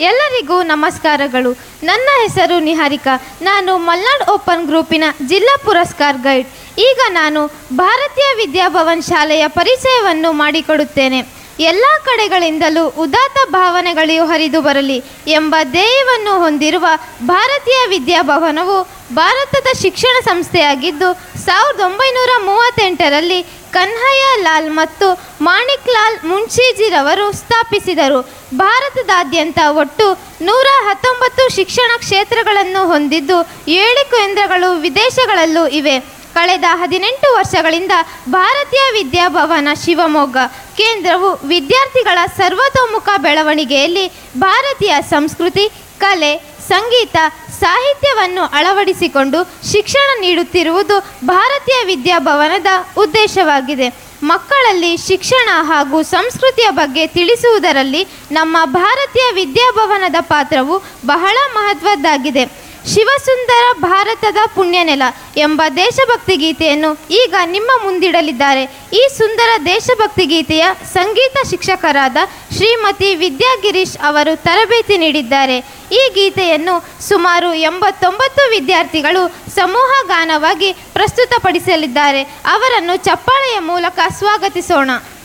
ಎಲ್ಲರಿಗೂ ನಮಸ್ಕಾರಗಳು ನನ್ನ ಹೆಸರು ನಿಹಾರಿಕಾ ನಾನು ಮಲ್ನಾಡ್ ಓಪನ್ ಗ್ರೂಪಿನ ಜಿಲ್ಲಾ ಪುರಸ್ಕಾರ್ ಗೈಡ್ ಈಗ ನಾನು ಭಾರತೀಯ ವಿದ್ಯಾಭವನ್ ಶಾಲೆಯ ಪರಿಚಯವನ್ನು ಮಾಡಿಕೊಡುತ್ತೇನೆ ಎಲ್ಲ ಕಡೆಗಳಿಂದಲೂ ಉದಾತ್ತ ಭಾವನೆಗಳು ಹರಿದು ಬರಲಿ ಎಂಬ ಧ್ಯೇಯವನ್ನು ಹೊಂದಿರುವ ಭಾರತೀಯ ವಿದ್ಯಾಭವನವು ಭಾರತದ ಶಿಕ್ಷಣ ಸಂಸ್ಥೆಯಾಗಿದ್ದು ಸಾವಿರದ ಒಂಬೈನೂರ ಮೂವತ್ತೆಂಟರಲ್ಲಿ ಕನ್ಹಯ್ಯ ಲಾಲ್ ಮತ್ತು ಮಾಣಿಕ್ ಲಾಲ್ ಮುನ್ಷಿಜಿರವರು ಸ್ಥಾಪಿಸಿದರು ಭಾರತದಾದ್ಯಂತ ಒಟ್ಟು ನೂರ ಹತ್ತೊಂಬತ್ತು ಶಿಕ್ಷಣ ಕ್ಷೇತ್ರಗಳನ್ನು ಹೊಂದಿದ್ದು ಏಳು ಕೇಂದ್ರಗಳು ವಿದೇಶಗಳಲ್ಲೂ ಇವೆ ಕಳೆದ ಹದಿನೆಂಟು ವರ್ಷಗಳಿಂದ ಭಾರತೀಯ ವಿದ್ಯಾಭವನ ಶಿವಮೊಗ್ಗ ಕೇಂದ್ರವು ವಿದ್ಯಾರ್ಥಿಗಳ ಸರ್ವತೋಮುಖ ಬೆಳವಣಿಗೆಯಲ್ಲಿ ಭಾರತೀಯ ಸಂಸ್ಕೃತಿ ಕಲೆ ಸಂಗೀತ ಸಾಹಿತ್ಯವನ್ನು ಅಳವಡಿಸಿಕೊಂಡು ಶಿಕ್ಷಣ ನೀಡುತ್ತಿರುವುದು ಭಾರತೀಯ ವಿದ್ಯಾಭವನದ ಉದ್ದೇಶವಾಗಿದೆ ಮಕ್ಕಳಲ್ಲಿ ಶಿಕ್ಷಣ ಹಾಗೂ ಸಂಸ್ಕೃತಿಯ ಬಗ್ಗೆ ತಿಳಿಸುವುದರಲ್ಲಿ ನಮ್ಮ ಭಾರತೀಯ ವಿದ್ಯಾಭವನದ ಪಾತ್ರವು ಬಹಳ ಮಹತ್ವದ್ದಾಗಿದೆ ಶಿವಸುಂದರ ಭಾರತದ ಪುಣ್ಯನೆಲ ಎಂಬ ದೇಶಭಕ್ತಿ ಗೀತೆಯನ್ನು ಈಗ ನಿಮ್ಮ ಮುಂದಿಡಲಿದ್ದಾರೆ ಈ ಸುಂದರ ದೇಶಭಕ್ತಿ ಗೀತೆಯ ಸಂಗೀತ ಶಿಕ್ಷಕರಾದ ಶ್ರೀಮತಿ ವಿದ್ಯಾಗಿರೀಶ್ ಅವರು ತರಬೇತಿ ನೀಡಿದ್ದಾರೆ ಈ ಗೀತೆಯನ್ನು ಸುಮಾರು ಎಂಬತ್ತೊಂಬತ್ತು ವಿದ್ಯಾರ್ಥಿಗಳು ಸಮೂಹ ಗಾನವಾಗಿ ಪ್ರಸ್ತುತಪಡಿಸಲಿದ್ದಾರೆ ಅವರನ್ನು ಚಪ್ಪಾಳೆಯ ಮೂಲಕ ಸ್ವಾಗತಿಸೋಣ